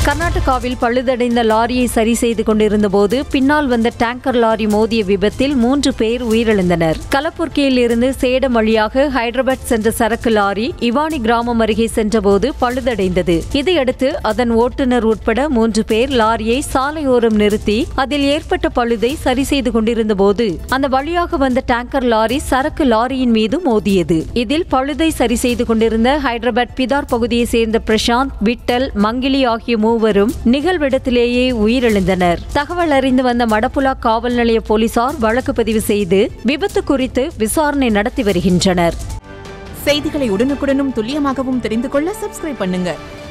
கர்நாடகாவில் பழுதடைந்த லாரியை சரி செய்து கொண்டிருந்த போது பின்னால் வந்த டேங்கர் லாரி மோதிய விபத்தில் மூன்று பேர் உயிரிழந்தனர் கலப்புர்கியில் இருந்து சேடம் வழியாக ஹைதராபாத் சென்ற சரக்கு லாரி இவானி கிராமம் அருகே சென்றபோது பழுதடைந்தது இதையடுத்து அதன் ஓட்டுநர் உட்பட மூன்று பேர் லாரியை சாலையோரம் நிறுத்தி அதில் ஏற்பட்ட பழுதை சரி செய்து கொண்டிருந்த போது அந்த வழியாக வந்த டேங்கர் லாரி சரக்கு லாரியின் மீது மோதியது இதில் பழுதை சரி செய்து கொண்டிருந்த ஹைதராபாத் பிதார் பகுதியை சேர்ந்த பிரசாந்த் விட்டல் மங்கிலி ஆகிய மூவரும் நிகழ்விடத்திலேயே உயிரிழந்தனர் தகவல் அறிந்து வந்த மடப்புலா காவல் நிலைய போலீசார் வழக்கு பதிவு செய்து விபத்து குறித்து விசாரணை நடத்தி வருகின்றனர் செய்திகளை உடனுக்குடனும் துல்லியமாகவும் தெரிந்து கொள்ள சப்ஸ்கிரைப் பண்ணுங்க